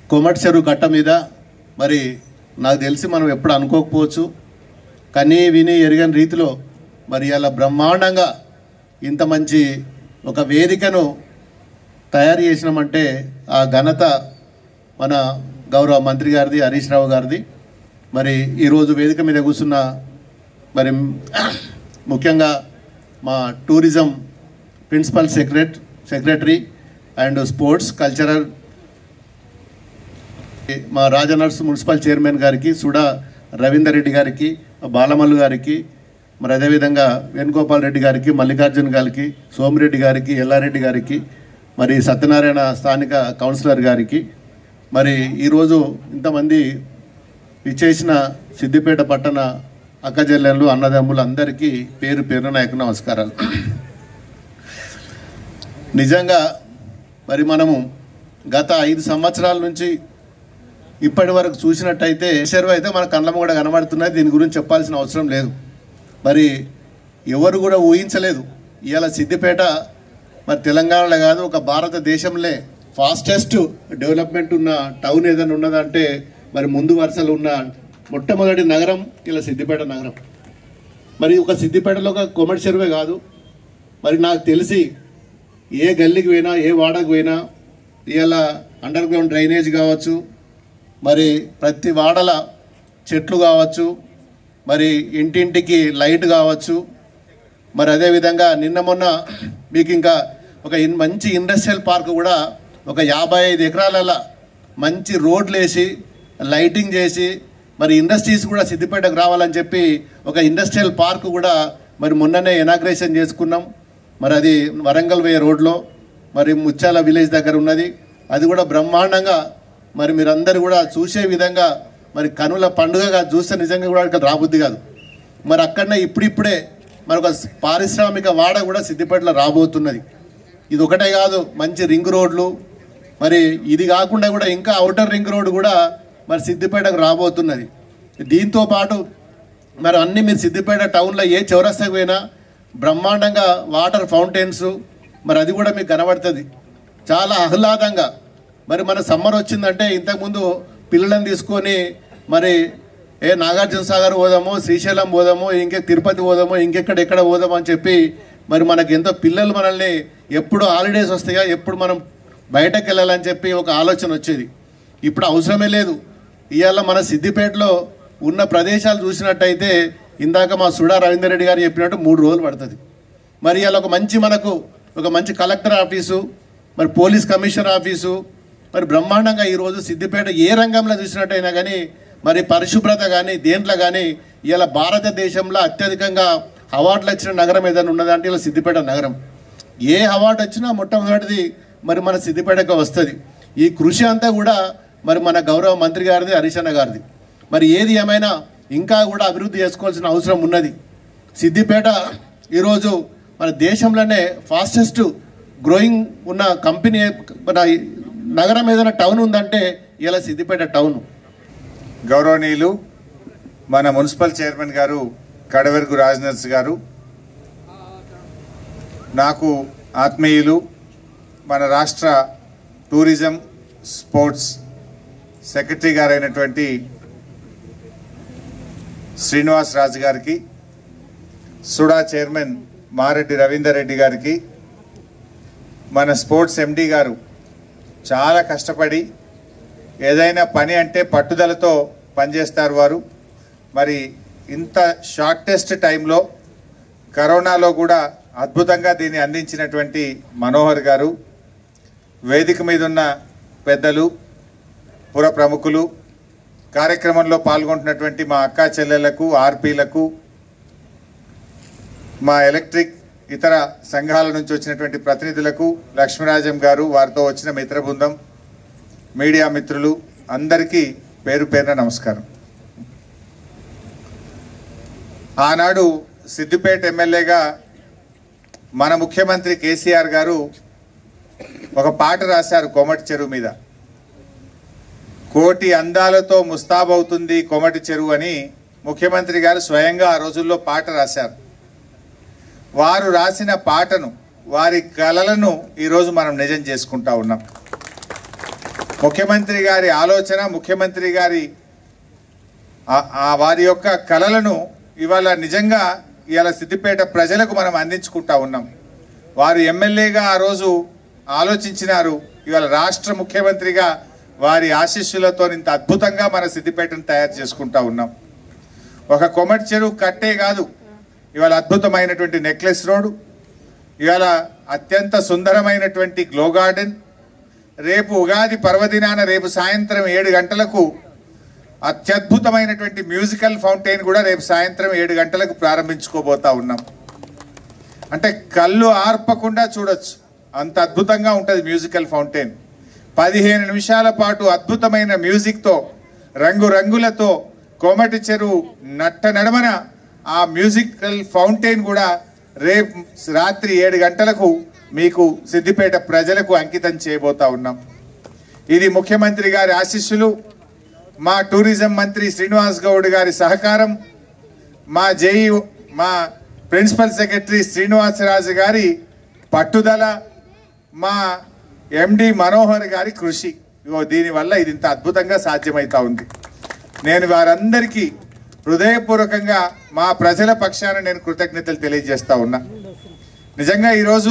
కోమటి చెరువు కట్ట మీద మరి నాకు తెలిసి మనం ఎప్పుడు అనుకోకపోవచ్చు కనీ విని ఎరగని రీతిలో మరి అలా బ్రహ్మాండంగా ఇంత మంచి ఒక వేదికను తయారు చేసినామంటే ఆ ఘనత మన గౌరవ మంత్రి గారిది హరీష్ రావు గారిది మరి ఈరోజు వేదిక మీద కూర్చున్న మరి ముఖ్యంగా మా tourism principal secret secretary and sports cultural మా రాజనర్స్ మున్సిపల్ చైర్మన్ గారికి సుడా రవీందర్ రెడ్డి గారికి బాలమల్లు గారికి మరి అదేవిధంగా వేణుగోపాల్ రెడ్డి గారికి మల్లికార్జున్ గారికి సోమిరెడ్డి గారికి ఎల్లారెడ్డి గారికి మరి సత్యనారాయణ స్థానిక కౌన్సిలర్ గారికి మరి ఈరోజు ఇంతమంది ఇచ్చేసిన సిద్దిపేట పట్టణ అక్కజెల్లెళ్ళు అన్నదమ్ములు అందరికీ పేరు పేరు నాయకు నమస్కారాలు నిజంగా మరి మనము గత ఐదు సంవత్సరాల నుంచి ఇప్పటి వరకు చూసినట్టయితే చెరువు అయితే మన కళ్ళ కూడా కనబడుతున్నది దీని గురించి చెప్పాల్సిన అవసరం లేదు మరి ఎవరు కూడా ఊహించలేదు ఇవాళ సిద్దిపేట మరి తెలంగాణలో కాదు ఒక భారతదేశంలో ఫాస్టెస్ట్ డెవలప్మెంట్ ఉన్న టౌన్ ఏదైనా ఉన్నదంటే మరి ముందు వరుసలో ఉన్న మొట్టమొదటి నగరం ఇలా సిద్దిపేట నగరం మరి ఒక సిద్దిపేటలో ఒక కొమటి చెరువే కాదు మరి నాకు తెలిసి ఏ గల్లీకి పోయినా ఏ వాడకు పోయినా ఇవాళ అండర్ గ్రౌండ్ డ్రైనేజ్ కావచ్చు మరి ప్రతి వాడల చెట్లు కావచ్చు మరి ఇంటింటికి లైట్ కావచ్చు మరి అదేవిధంగా నిన్న మొన్న మీకు ఇంకా ఒక ఇన్- మంచి ఇండస్ట్రియల్ పార్క్ కూడా ఒక యాభై ఐదు ఎకరాల మంచి రోడ్లు వేసి లైటింగ్ చేసి మరి ఇండస్ట్రీస్ కూడా సిద్దిపేటకు రావాలని చెప్పి ఒక ఇండస్ట్రియల్ పార్క్ కూడా మరి మొన్ననే ఇనాగ్రేషన్ చేసుకున్నాం మరి అది వరంగల్ వే రోడ్లో మరి ముత్యాల విలేజ్ దగ్గర ఉన్నది అది కూడా బ్రహ్మాండంగా మరి మీరందరూ కూడా చూసే విధంగా మరి కనుల పండుగగా చూస్తే నిజంగా కూడా ఇక్కడ రాబుద్ది కాదు మరి అక్కడనే ఇప్పుడిప్పుడే మరి ఒక పారిశ్రామిక వాడ కూడా సిద్దిపేటలో రాబోతున్నది ఇది ఒకటే కాదు మంచి రింగ్ రోడ్లు మరి ఇది కాకుండా కూడా ఇంకా అవుటర్ రింగ్ రోడ్ కూడా మరి సిద్దిపేటకు రాబోతున్నది దీంతో పాటు మరి అన్ని మీరు సిద్దిపేట టౌన్లో ఏ చౌరస్తాకు పోయినా బ్రహ్మాండంగా వాటర్ ఫౌంటైన్స్ మరి అది కూడా మీకు కనబడుతుంది చాలా ఆహ్లాదంగా మరి మన సమ్మర్ వచ్చిందంటే ఇంతకుముందు పిల్లలను తీసుకొని మరి ఏ నాగార్జున సాగర్ పోదామో శ్రీశైలం పోదామో ఇంకే తిరుపతి పోదామో ఇంకెక్కడ ఎక్కడ పోదామో అని చెప్పి మరి మనకి ఎంతో పిల్లలు మనల్ని ఎప్పుడు హాలిడేస్ వస్తాయా ఎప్పుడు మనం బయటకు వెళ్ళాలని చెప్పి ఒక ఆలోచన వచ్చేది ఇప్పుడు అవసరమే లేదు ఇవాళ మన సిద్దిపేటలో ఉన్న ప్రదేశాలు చూసినట్టయితే ఇందాక మా సుడా రవీందర్ రెడ్డి గారు చెప్పినట్టు మూడు రోజులు పడుతుంది మరి ఇవాళ ఒక మంచి మనకు ఒక మంచి కలెక్టర్ ఆఫీసు మరి పోలీస్ కమిషనర్ ఆఫీసు మరి బ్రహ్మాండంగా ఈరోజు సిద్దిపేట ఏ రంగంలో చూసినట్టయినా కానీ మరి పరిశుభ్రత కానీ దేంట్లో కానీ ఇలా భారతదేశంలో అత్యధికంగా అవార్డులు వచ్చిన నగరం ఏదైనా ఉన్నదంటే ఇలా సిద్దిపేట నగరం ఏ అవార్డు వచ్చినా మొట్టమొదటిది మరి మన సిద్దిపేటకు వస్తుంది ఈ కృషి అంతా కూడా మరి మన గౌరవ మంత్రి గారిది హరీషన్న గారిది మరి ఏది ఏమైనా ఇంకా కూడా అభివృద్ధి చేసుకోవాల్సిన అవసరం ఉన్నది సిద్దిపేట ఈరోజు మన దేశంలోనే ఫాస్టెస్ట్ గ్రోయింగ్ ఉన్న కంపెనీ మన నగరం ఏదైనా టౌన్ ఉందంటే ఇలా సిద్దిపేట టౌన్ గౌరవనీయులు మన మున్సిపల్ చైర్మన్ గారు కడవెరుగు రాజనర్స్ గారు నాకు ఆత్మీయులు మన రాష్ట్ర టూరిజం స్పోర్ట్స్ సెక్రటరీ గారైనటువంటి శ్రీనివాస్ రాజు గారికి సుడా చైర్మన్ మారెడ్డి రవీందర్ రెడ్డి గారికి మన స్పోర్ట్స్ ఎండి గారు చాలా కష్టపడి ఏదైనా పని అంటే పట్టుదలతో పనిచేస్తారు వారు మరి ఇంత షార్టెస్ట్ టైంలో కరోనాలో కూడా అద్భుతంగా దీన్ని అందించినటువంటి మనోహర్ గారు వేదిక మీద ఉన్న పెద్దలు పుర ప్రముఖులు కార్యక్రమంలో పాల్గొంటున్నటువంటి మా అక్కా చెల్లెళ్లకు ఆర్పీలకు మా ఎలక్ట్రిక్ ఇతర సంఘాల నుంచి వచ్చినటువంటి ప్రతినిధులకు లక్ష్మీరాజం గారు వారితో వచ్చిన మిత్ర బృందం మీడియా మిత్రులు అందరికీ పేరు పేరున నమస్కారం ఆనాడు సిద్దిపేట ఎమ్మెల్యేగా మన ముఖ్యమంత్రి కేసీఆర్ గారు ఒక పాట రాశారు కోమటి చెరువు మీద కోటి అందాలతో ముస్తాబవుతుంది కోమటి చెరువు అని ముఖ్యమంత్రి గారు స్వయంగా ఆ రోజుల్లో పాట రాశారు వారు రాసిన పాటను వారి కలలను ఈరోజు మనం నిజం చేసుకుంటా ఉన్నాం ముఖ్యమంత్రి గారి ఆలోచన ముఖ్యమంత్రి గారి ఆ- ఆ వారి యొక్క కళలను ఇవాళ నిజంగా ఇవాళ సిద్దిపేట ప్రజలకు మనం అందించుకుంటా ఉన్నాం వారు ఎమ్మెల్యేగా ఆ రోజు ఆలోచించినారు ఇవాళ రాష్ట్ర ముఖ్యమంత్రిగా వారి ఆశీస్సులతో ఇంత అద్భుతంగా మన సిద్దిపేటను తయారు చేసుకుంటా ఉన్నాం ఒక కొమటి చెరువు కట్టే కాదు ఇవాళ అద్భుతమైనటువంటి నెక్లెస్ రోడ్డు ఇవాళ అత్యంత సుందరమైనటువంటి గ్లో గార్డెన్ రేపు ఉగాది పర్వదినాన రేపు సాయంత్రం ఏడు గంటలకు అత్యద్భుతమైనటువంటి మ్యూజికల్ ఫౌంటైన్ కూడా రేపు సాయంత్రం ఏడు గంటలకు ప్రారంభించుకోబోతా ఉన్నాం అంటే కళ్ళు ఆర్పకుండా చూడొచ్చు అంత అద్భుతంగా ఉంటుంది మ్యూజికల్ ఫౌంటైన్ పదిహేను నిమిషాల పాటు అద్భుతమైన మ్యూజిక్తో రంగు రంగులతో కోమటి చెరువు నట్ట నడమన ఆ మ్యూజికల్ ఫౌంటైన్ కూడా రేపు రాత్రి ఏడు గంటలకు మీకు సిద్దిపేట ప్రజలకు అంకితం చేయబోతా ఉన్నాం ఇది ముఖ్యమంత్రి గారి ఆశీస్సులు మా టూరిజం మంత్రి శ్రీనివాస్ గౌడ్ గారి సహకారం మా జేఈ మా ప్రిన్సిపల్ సెక్రటరీ శ్రీనివాసరాజు గారి పట్టుదల మా ఎండి మనోహర్ గారి కృషి ఇగో దీనివల్ల ఇది ఇంత అద్భుతంగా సాధ్యమవుతా ఉంది నేను వారందరికీ హృదయపూర్వకంగా మా ప్రజల పక్షాన నేను కృతజ్ఞతలు తెలియజేస్తా ఉన్నా నిజంగా ఈరోజు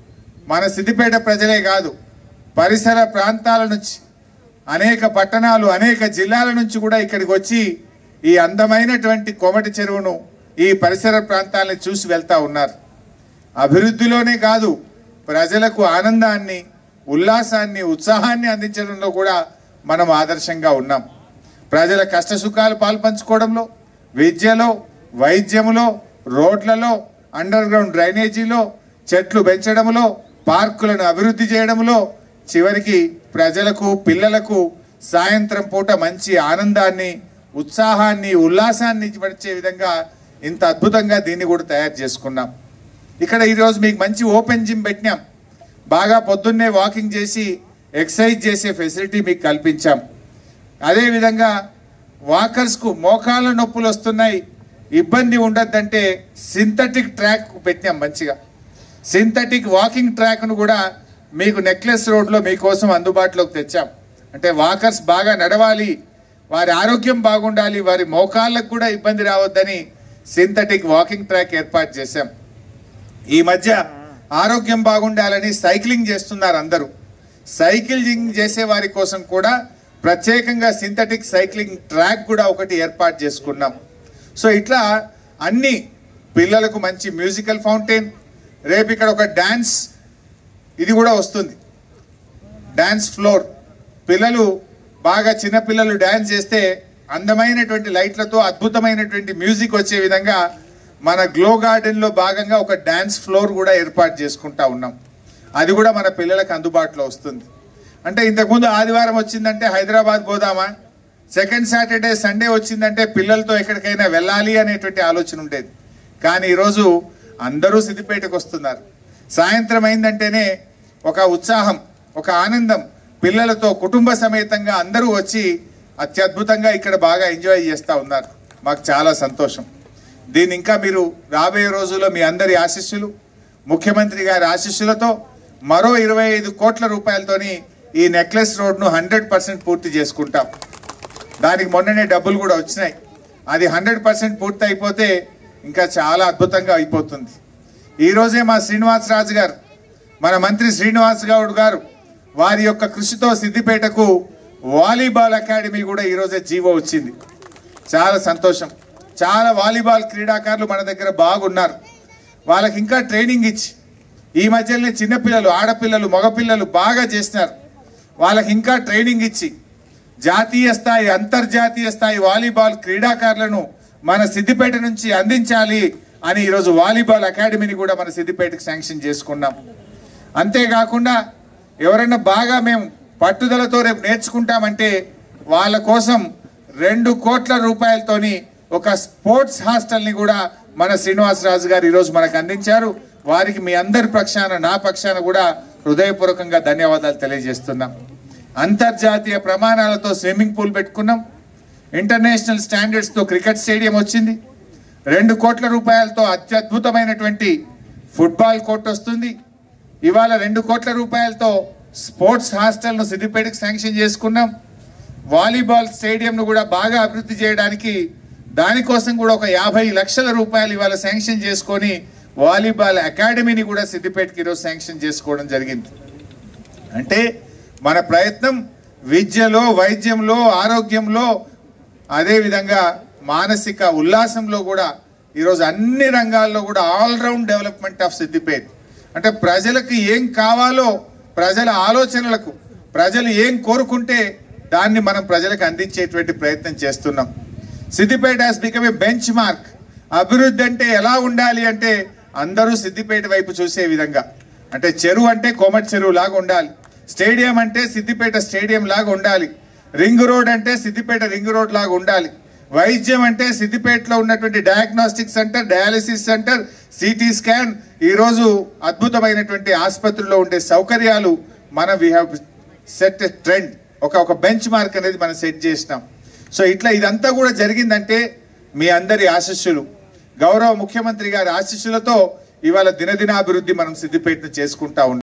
మన సిద్దిపేట ప్రజలే కాదు పరిసర ప్రాంతాల నుంచి అనేక పట్టణాలు అనేక జిల్లాల నుంచి కూడా ఇక్కడికి వచ్చి ఈ అందమైనటువంటి కోమటి చెరువును ఈ పరిసర ప్రాంతాలను చూసి వెళ్తా ఉన్నారు అభివృద్ధిలోనే కాదు ప్రజలకు ఆనందాన్ని ఉల్లాసాన్ని ఉత్సాహాన్ని అందించడంలో కూడా మనం ఆదర్శంగా ఉన్నాం ప్రజల కష్ట సుఖాలు పాల్పంచుకోవడంలో విద్యలో వైద్యములో రోడ్లలో అండర్ గ్రౌండ్ డ్రైనేజీలో చెట్లు పెంచడంలో పార్కులను అభివృద్ధి చేయడంలో చివరికి ప్రజలకు పిల్లలకు సాయంత్రం పూట మంచి ఆనందాన్ని ఉత్సాహాన్ని ఉల్లాసాన్ని వచ్చే విధంగా ఇంత అద్భుతంగా దీన్ని కూడా తయారు చేసుకున్నాం ఇక్కడ ఈరోజు మీకు మంచి ఓపెన్ జిమ్ పెట్టినాం బాగా పొద్దున్నే వాకింగ్ చేసి ఎక్సర్సైజ్ చేసే ఫెసిలిటీ మీకు కల్పించాం అదేవిధంగా వాకర్స్కు మోకాళ్ళ నొప్పులు వస్తున్నాయి ఇబ్బంది ఉండద్దంటే సింథటిక్ ట్రాక్ పెట్టాం మంచిగా సింథటిక్ వాకింగ్ ట్రాక్ను కూడా మీకు నెక్లెస్ రోడ్లో మీకోసం అందుబాటులోకి తెచ్చాం అంటే వాకర్స్ బాగా నడవాలి వారి ఆరోగ్యం బాగుండాలి వారి మోకాళ్ళకు కూడా ఇబ్బంది రావద్దని సింథటిక్ వాకింగ్ ట్రాక్ ఏర్పాటు చేశాం ఈ మధ్య ఆరోగ్యం బాగుండాలని సైక్లింగ్ చేస్తున్నారు అందరూ సైక్లింగ్ చేసే వారి కోసం కూడా ప్రత్యేకంగా సింథటిక్ సైక్లింగ్ ట్రాక్ కూడా ఒకటి ఏర్పాటు చేసుకున్నాం సో ఇట్లా అన్ని పిల్లలకు మంచి మ్యూజికల్ ఫౌంటైన్ రేపు ఇక్కడ ఒక డ్యాన్స్ ఇది కూడా వస్తుంది డ్యాన్స్ ఫ్లోర్ పిల్లలు బాగా చిన్న పిల్లలు డ్యాన్స్ చేస్తే అందమైనటువంటి లైట్లతో అద్భుతమైనటువంటి మ్యూజిక్ వచ్చే విధంగా మన గ్లో గార్డెన్లో భాగంగా ఒక డ్యాన్స్ ఫ్లోర్ కూడా ఏర్పాటు చేసుకుంటా ఉన్నాం అది కూడా మన పిల్లలకు అందుబాటులో వస్తుంది అంటే ఇంతకుముందు ఆదివారం వచ్చిందంటే హైదరాబాద్ పోదామా సెకండ్ సాటర్డే సండే వచ్చిందంటే పిల్లలతో ఎక్కడికైనా వెళ్ళాలి అనేటువంటి ఆలోచన ఉండేది కానీ ఈరోజు అందరూ సిద్దిపేటకు వస్తున్నారు సాయంత్రం అయిందంటేనే ఒక ఉత్సాహం ఒక ఆనందం పిల్లలతో కుటుంబ సమేతంగా అందరూ వచ్చి అత్యద్భుతంగా ఇక్కడ బాగా ఎంజాయ్ చేస్తూ ఉన్నారు మాకు చాలా సంతోషం దీన్ని ఇంకా మీరు రాబోయే రోజుల్లో మీ అందరి ఆశీస్సులు ముఖ్యమంత్రి గారి ఆశీస్సులతో మరో ఇరవై ఐదు కోట్ల రూపాయలతోని ఈ నెక్లెస్ రోడ్ను హండ్రెడ్ పర్సెంట్ పూర్తి చేసుకుంటాం దానికి మొన్ననే డబ్బులు కూడా వచ్చినాయి అది హండ్రెడ్ పర్సెంట్ పూర్తి అయిపోతే ఇంకా చాలా అద్భుతంగా అయిపోతుంది ఈరోజే మా శ్రీనివాస్ రాజు గారు మన మంత్రి శ్రీనివాస్ గౌడ్ గారు వారి యొక్క కృషితో సిద్దిపేటకు వాలీబాల్ అకాడమీ కూడా ఈరోజే జీవో వచ్చింది చాలా సంతోషం చాలా వాలీబాల్ క్రీడాకారులు మన దగ్గర బాగున్నారు వాళ్ళకి ఇంకా ట్రైనింగ్ ఇచ్చి ఈ మధ్యలోనే చిన్నపిల్లలు ఆడపిల్లలు మగపిల్లలు బాగా చేసినారు వాళ్ళకి ఇంకా ట్రైనింగ్ ఇచ్చి జాతీయ స్థాయి అంతర్జాతీయ స్థాయి వాలీబాల్ క్రీడాకారులను మన సిద్దిపేట నుంచి అందించాలి అని ఈరోజు వాలీబాల్ అకాడమీని కూడా మన సిద్దిపేటకు శాంక్షన్ చేసుకున్నాం అంతేకాకుండా ఎవరైనా బాగా మేము పట్టుదలతో రేపు నేర్చుకుంటామంటే వాళ్ళ కోసం రెండు కోట్ల రూపాయలతోని ఒక స్పోర్ట్స్ హాస్టల్ని కూడా మన శ్రీనివాసరాజు గారు ఈరోజు మనకు అందించారు వారికి మీ అందరి పక్షాన నా పక్షాన కూడా హృదయపూర్వకంగా ధన్యవాదాలు తెలియజేస్తున్నాం అంతర్జాతీయ ప్రమాణాలతో స్విమ్మింగ్ పూల్ పెట్టుకున్నాం ఇంటర్నేషనల్ స్టాండర్డ్స్తో క్రికెట్ స్టేడియం వచ్చింది రెండు కోట్ల రూపాయలతో అత్యద్భుతమైనటువంటి ఫుట్బాల్ కోర్ట్ వస్తుంది ఇవాళ రెండు కోట్ల రూపాయలతో స్పోర్ట్స్ హాస్టల్ను సిద్దిపేటకి శాంక్షన్ చేసుకున్నాం వాలీబాల్ స్టేడియంను కూడా బాగా అభివృద్ధి చేయడానికి దానికోసం కూడా ఒక యాభై లక్షల రూపాయలు ఇవాళ శాంక్షన్ చేసుకొని వాలీబాల్ అకాడమీని కూడా సిద్దిపేటకి ఈరోజు శాంక్షన్ చేసుకోవడం జరిగింది అంటే మన ప్రయత్నం విద్యలో వైద్యంలో ఆరోగ్యంలో అదేవిధంగా మానసిక ఉల్లాసంలో కూడా ఈరోజు అన్ని రంగాల్లో కూడా ఆల్రౌండ్ డెవలప్మెంట్ ఆఫ్ సిద్దిపేట్ అంటే ప్రజలకు ఏం కావాలో ప్రజల ఆలోచనలకు ప్రజలు ఏం కోరుకుంటే దాన్ని మనం ప్రజలకు అందించేటువంటి ప్రయత్నం చేస్తున్నాం Siddipet has become a benchmark అభివృద్ధి అంటే ఎలా ఉండాలి అంటే అందరూ సిద్దిపేట వైపు చూసే విధంగా అంటే చెరువు అంటే కోమటి చెరువు లాగా ఉండాలి స్టేడియం అంటే సిద్దిపేట స్టేడియం లాగా ఉండాలి రింగ్ రోడ్ అంటే సిద్దిపేట రింగ్ రోడ్ లాగా ఉండాలి వైద్యం అంటే సిద్దిపేటలో ఉన్నటువంటి diagnostic centre dialysis centre CT scan ఈరోజు అద్భుతమైనటువంటి ఆసుపత్రుల్లో ఉండే సౌకర్యాలు మనం వీ హ్యావ్ సెట్ ట్రెండ్ ఒక ఒక బెంచ్ మార్క్ అనేది మనం సెట్ చేసినాం సో ఇట్లా ఇదంతా కూడా జరిగిందంటే మీ అందరి ఆశీస్సులు గౌరవ ముఖ్యమంత్రి గారి ఆశీస్సులతో ఇవాళ దినదినాభివృద్ధి మనం సిద్దిపేటను చేసుకుంటా ఉన్నాం